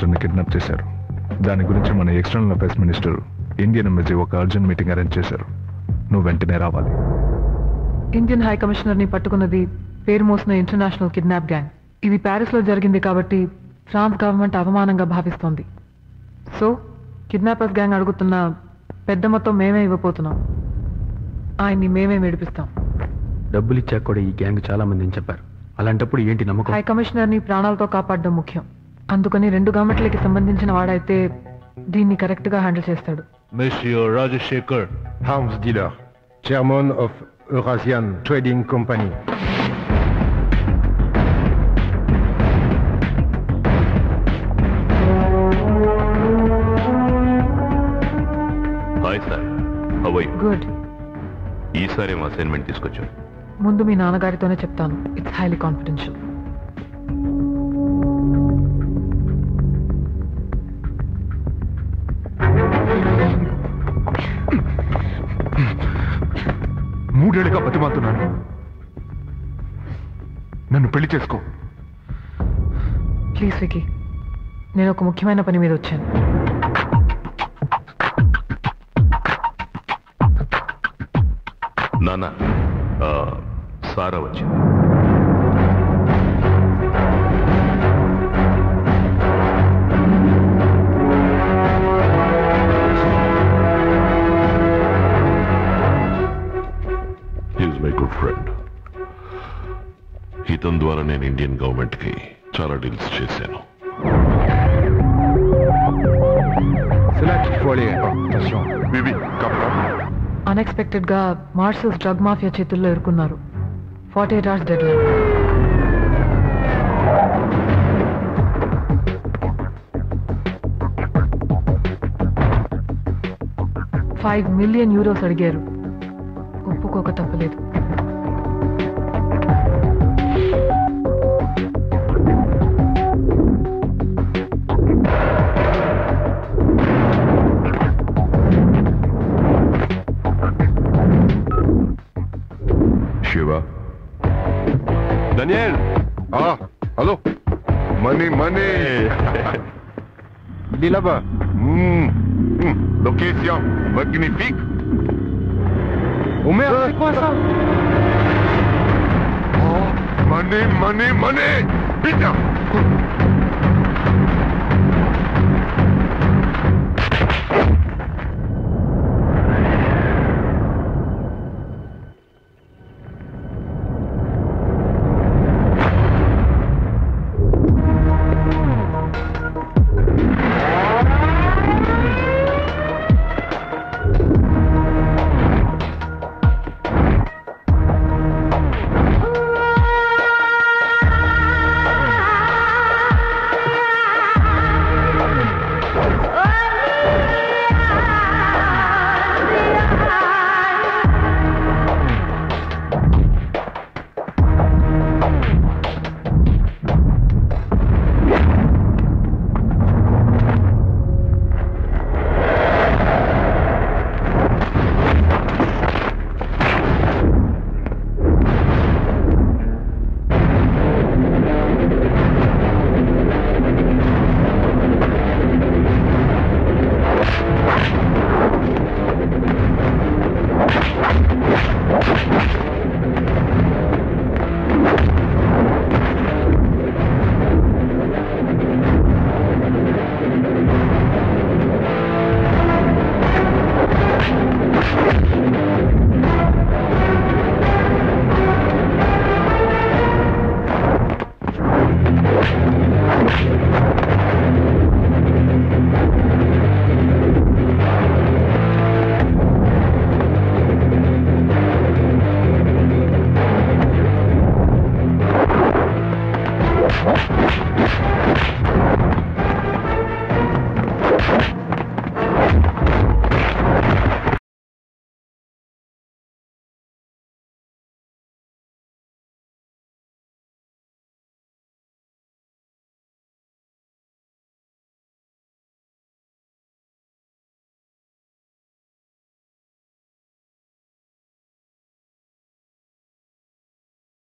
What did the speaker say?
మినిస్టర్ని కిడ్నాప్ చేశారు దాని గురించి మన external affairs minister Indian embassy ఒక అర్జెంట్ మీటింగ్ అరేంజ్ చేశారు నువ్వు వెంటనే రావాలి ఇండియన్ హై కమిషనర్ ని పట్టుకున్నది పేరు మోసిన ఇంటర్నేషనల్ కిడ్నాప్ గ్యాంగ్ ఇది ప్యారిస్ లో జరిగింది కాబట్టి ఫ్రాన్స్ గవర్నమెంట్ అవమానంగా భావిస్తోంది సో కిడ్నాపర్స్ గ్యాంగ్ అడుగుతున్న పెద్ద మొత్తం మేమే ఇవ్వబోతున్నాం ఆయన్ని మేమే విడిపిస్తాం డబ్బులు ఇచ్చాక కూడా ఈ గ్యాంగ్ చాలా మంది అని చెప్పారు అలాంటప్పుడు ఏంటి నమ్మకం హై కమిషనర్ ని ప్రాణాలతో కాపాడడం ముఖ్యం అందుకని రెండు గవర్నమెంట్లకి సంబంధించిన వాడైతే దీన్ని కరెక్ట్ గా హ్యాండిల్ చేస్తాడు Monsieur Rajashekar, Arms dealer, chairman of Eurasian Trading Company. Hi sir how are you good ఈసారి ఏం అసైన్మెంట్ తీసుకొచ్చాం ముందు మీ నాన్నగారితోనే చెప్తాను ఇట్స్ హైలీ కాన్ఫిడెన్షియల్ మూడేళ్ళుగా బతిమాలుతున్నాను నన్ను పెళ్లి చేసుకో ప్లీజ్ వికీ నేను ఒక ముఖ్యమైన పని మీద వచ్చాను నాన్న ఆ, సారా వచ్చింది ఈజ్ మై గుడ్ ఫ్రెండ్ ఇతని ద్వారా నేను ఇండియన్ గవర్నమెంట్ కి చాలా డీల్స్ చేశాను C'est là qu'il faut aller. Oh, attention. బీబీ కప్రా అన్ఎక్స్పెక్టెడ్ గా మార్షల్స్ డ్రగ్ మాఫియా చేతుల్లో ఇరుకున్నారు forty eight hours deadline five million euros అడిగారు ఒప్పుకోక తప్పలేదు Shiva Daniel Ah, allô Money, money Il est là-bas. Hmm. Hmm. Location magnifique. Oh merde, c'est quoi ça Money, money, money. Putain.